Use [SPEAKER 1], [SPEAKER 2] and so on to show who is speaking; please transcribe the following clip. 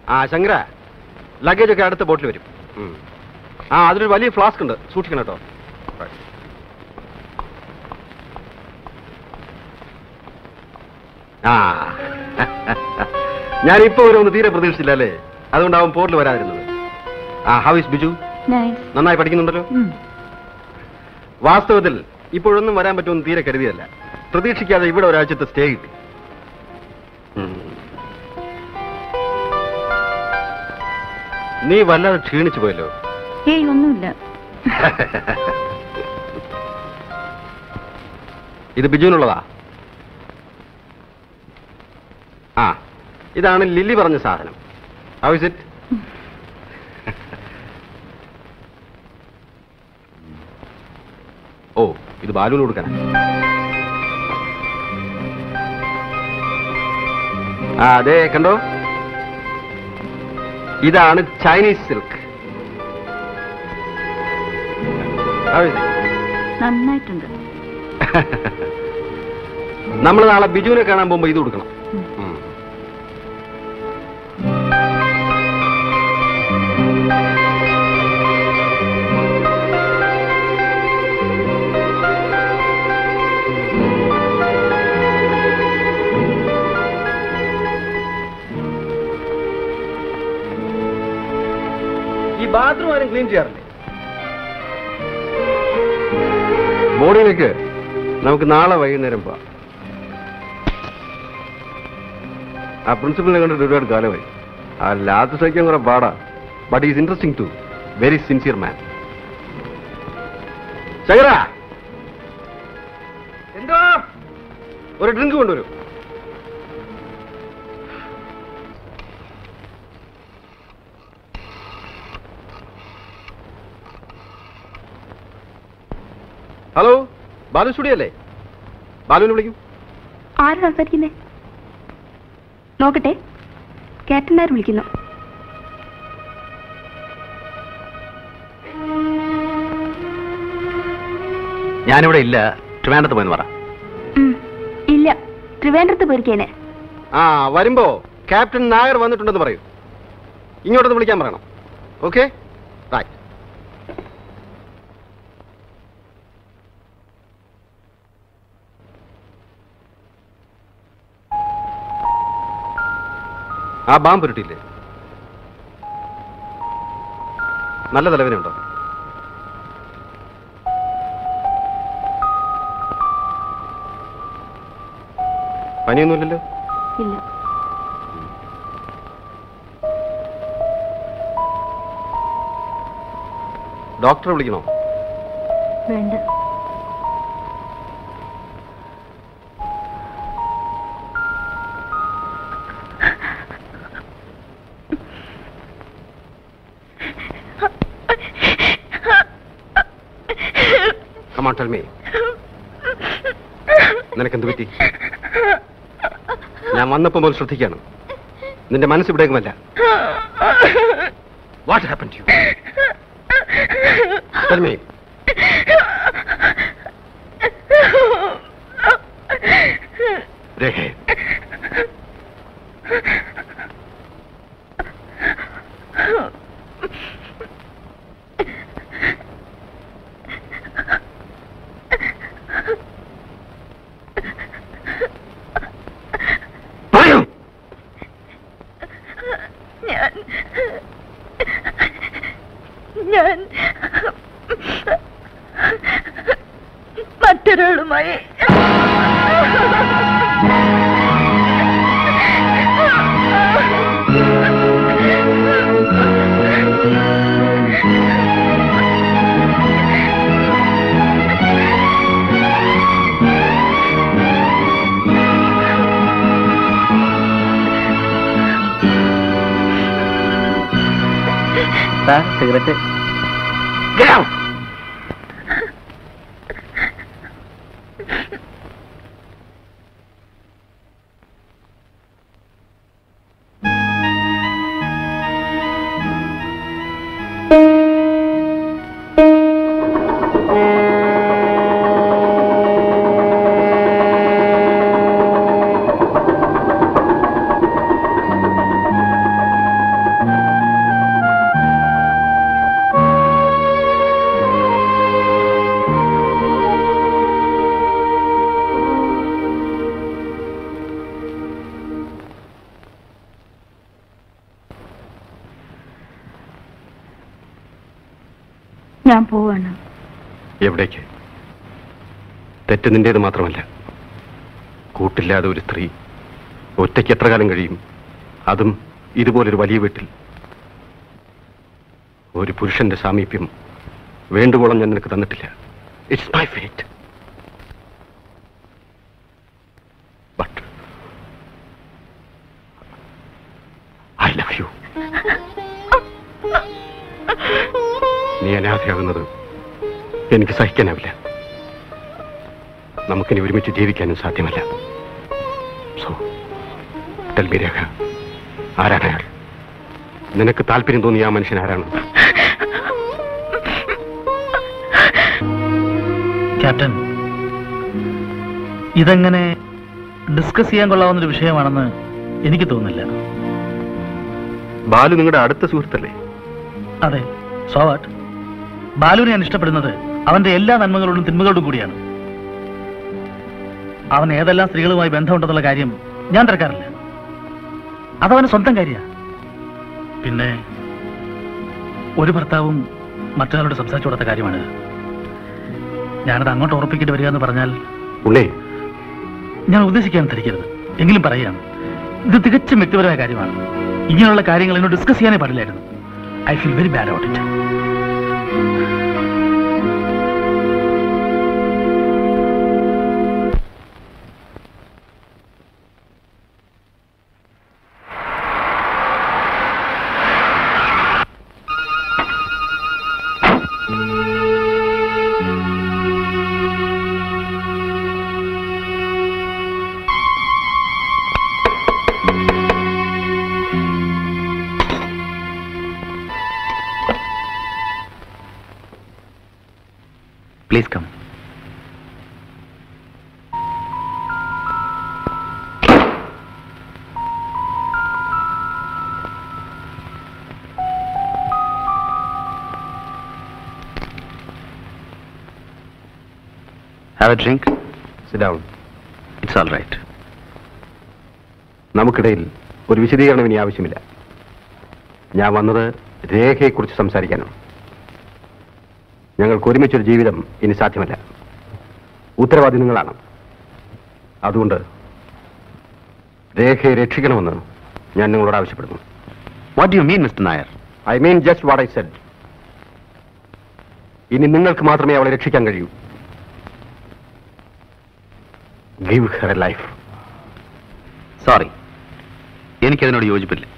[SPEAKER 1] ആ ശങ്കര ലഗേജ് ഒക്കെ അടുത്ത ബോട്ടിൽ വരും ഉം. ആ അതിലൊരു വലിയ ഫ്ലാസ്ക് ഉണ്ട് സൂക്ഷിക്കണം കേട്ടോ ആ ഞാനിപ്പോ ഒരു തീരെ പ്രതീക്ഷിച്ചില്ല അല്ലേ അതുകൊണ്ടാവും പോർട്ടിൽ വരാതിരുന്നത് ആ ഹൗ ഇസ് ബിജു
[SPEAKER 2] നൈസ്
[SPEAKER 1] നന്നായി പഠിക്കുന്നുണ്ടല്ലോ വാസ്തവത്തിൽ ഇപ്പോഴൊന്നും വരാൻ പറ്റുമെന്ന് തീരെ കരുതിയല്ല പ്രതീക്ഷിക്കാതെ ഇവിടെ ഒരാഴ്ചത്തെ സ്റ്റേ കിട്ടി ഉം. നീ വല്ലാതെ ക്ഷീണിച്ചു പോയല്ലോ
[SPEAKER 2] ഏയ് ഒന്നുമില്ല
[SPEAKER 1] ഇത് ബിജുവിനുള്ളതാ ആ ഇതാണ് ലില്ലി പറഞ്ഞ സാധനം ഹൗ ഇസ് ഇറ്റ് ഓ ഇത് ബാലുവിന് കൊടുക്കണം ആ അതെ കണ്ടോ ഇതാണ് ചൈനീസ് സിൽക്ക്
[SPEAKER 2] നന്നായിട്ടുണ്ട്
[SPEAKER 1] നമ്മൾ നാളെ ബിജുവിനെ കാണാൻ പോകുമ്പോ ഇത് കൊടുക്കണം ഉം. ഈ ബാത്റൂം ആരും ക്ലീൻ ചെയ്യാറില്ലേ ബോഡിയിലേക്ക് നമുക്ക് നാളെ വൈകുന്നേരം പോവാം ആ പ്രിൻസിപ്പലിനെ കണ്ടിട്ട് ഒരുപാട് കാലമായി ആ ലാത്ത് സഹിക്കാൻ കുറെ പാടാ but is interesting to very sincere man Shankara എന്തോ ഒരു ഡ്രിങ്ക് കൊണ്ടുവരൂ ഹലോ ബാലു സ്റ്റുഡിയോ അല്ലേ ബാലുവിനെ വിളിക്കും
[SPEAKER 2] ആര് സംസാരിക്കുന്നേ നോക്കട്ടെ ക്യാപ്റ്റന്മാർ വിളിക്കുന്നു
[SPEAKER 1] ഞാനിവിടെ ഇല്ല ട്രിവാൻഡത്ത് പോയെന്ന് പറ
[SPEAKER 2] ഉം. ഇല്ല ട്രിവാൻഡ്രത്ത് പോയിരിക്കേനെ
[SPEAKER 1] ആ വരുമ്പോ ക്യാപ്റ്റൻ നായർ വന്നിട്ടുണ്ടെന്ന് പറയൂ ഇങ്ങോട്ടൊന്ന് വിളിക്കാൻ പറയണം ഓക്കെ റൈറ്റ് ആ ബാമ്പ് ഉരുട്ടിയില്ലേ നല്ല തലവേനുണ്ടോ പനിയൊന്നുമില്ലല്ലോ
[SPEAKER 2] ഇല്ല
[SPEAKER 1] ഡോക്ടറെ വിളിക്കണോ
[SPEAKER 2] വേണ്ട
[SPEAKER 1] കമാൺ ടെൽ മീ നിനക്കെന്ത് പറ്റി ഞാൻ വന്നപ്പോൾ മുതൽ ശ്രദ്ധിക്കാണ് നിന്റെ മനസ്സ് ഇവിടേക്കുമല്ല what happen to tell me Rekha പറയൂ
[SPEAKER 2] ഞാൻ ഞാൻ മറ്റൊരാളുമായി
[SPEAKER 1] സിഗരറ്റ്
[SPEAKER 2] ഞാൻ പോവാണ്
[SPEAKER 1] എവിടേക്ക് തെറ്റ് നിന്റേത് മാത്രമല്ല കൂട്ടില്ലാതെ ഒരു സ്ത്രീ ഒറ്റയ്ക്ക് എത്ര കാലം കഴിയും അതും ഇതുപോലൊരു വലിയ വീട്ടിൽ ഒരു പുരുഷന്റെ സാമീപ്യം വേണ്ടുവോളം ഞാൻ നിനക്ക് തന്നിട്ടില്ല it's my fate but I love you നീ അനാഥയാകുന്നത് എനിക്ക് സഹിക്കാനാവില്ല നമുക്കിനി ഒരുമിച്ച് ജീവിക്കാനും സാധ്യമല്ല സോ ടെൽമി രേഖ ആരാണ് അയാൾ നിനക്ക് താല്പര്യം തോന്നിയ ആ മനുഷ്യൻ ആരാണ്
[SPEAKER 3] ക്യാപ്റ്റൻ ഇതെങ്ങനെ ഡിസ്കസ് ചെയ്യാൻ കൊള്ളാവുന്നൊരു വിഷയമാണെന്ന് എനിക്ക് തോന്നുന്നില്ല
[SPEAKER 1] ബാലു നിങ്ങളുടെ അടുത്ത സുഹൃത്തല്ലേ
[SPEAKER 3] അതെ സോവാട്ട് ബാലുവിനെ ഞാൻ ഇഷ്ടപ്പെടുന്നത് അവന്റെ എല്ലാ നന്മകളോടും തിന്മകളോടും കൂടിയാണ് അവൻ ഏതെല്ലാം സ്ത്രീകളുമായി ബന്ധമുണ്ടെന്നുള്ള കാര്യം ഞാൻ തിരക്കാറില്ല അതവന് സ്വന്തം കാര്യ പിന്നെ ഒരു ഭർത്താവും മറ്റൊരാളോട് സംസാരിച്ചു കൊടുത്ത കാര്യമാണ് ഞാനത് അങ്ങോട്ട് ഉറപ്പിക്കേണ്ടി വരിക എന്ന് പറഞ്ഞാൽ
[SPEAKER 1] ഉണ്ണേ
[SPEAKER 3] ഞാൻ ഉദ്ദേശിക്കാൻ ധരിക്കരുത് എങ്കിലും പറയുകയാണ് ഇത് തികച്ചും വ്യക്തിപരമായ കാര്യമാണ് ഇങ്ങനെയുള്ള കാര്യങ്ങൾ എന്നോട് ഡിസ്കസ് ചെയ്യാനേ പാടില്ലായിരുന്നു I feel very bad out it
[SPEAKER 1] please come have a drink sit down it's all right നമുക്കിടയിൽ ഒരു വിശദീകരണം ഇനി ആവശ്യമില്ല ഞാൻ വന്നത് രേഖയെക്കുറിച്ച് സംസാരിക്കാനാണ് ഞങ്ങൾക്ക് ഒരുമിച്ചൊരു ജീവിതം ഇനി സാധ്യമല്ല ഉത്തരവാദി നിങ്ങളാണ് അതുകൊണ്ട് രേഖയെ രക്ഷിക്കണമെന്ന് ഞാൻ നിങ്ങളോട് ആവശ്യപ്പെടുന്നു what you mean mister Nair I mean just what I said ഇനി നിങ്ങൾക്ക് മാത്രമേ അവളെ രക്ഷിക്കാൻ കഴിയൂ give her a life
[SPEAKER 4] sorry എനിക്കതിനോട് യോജിപ്പില്ല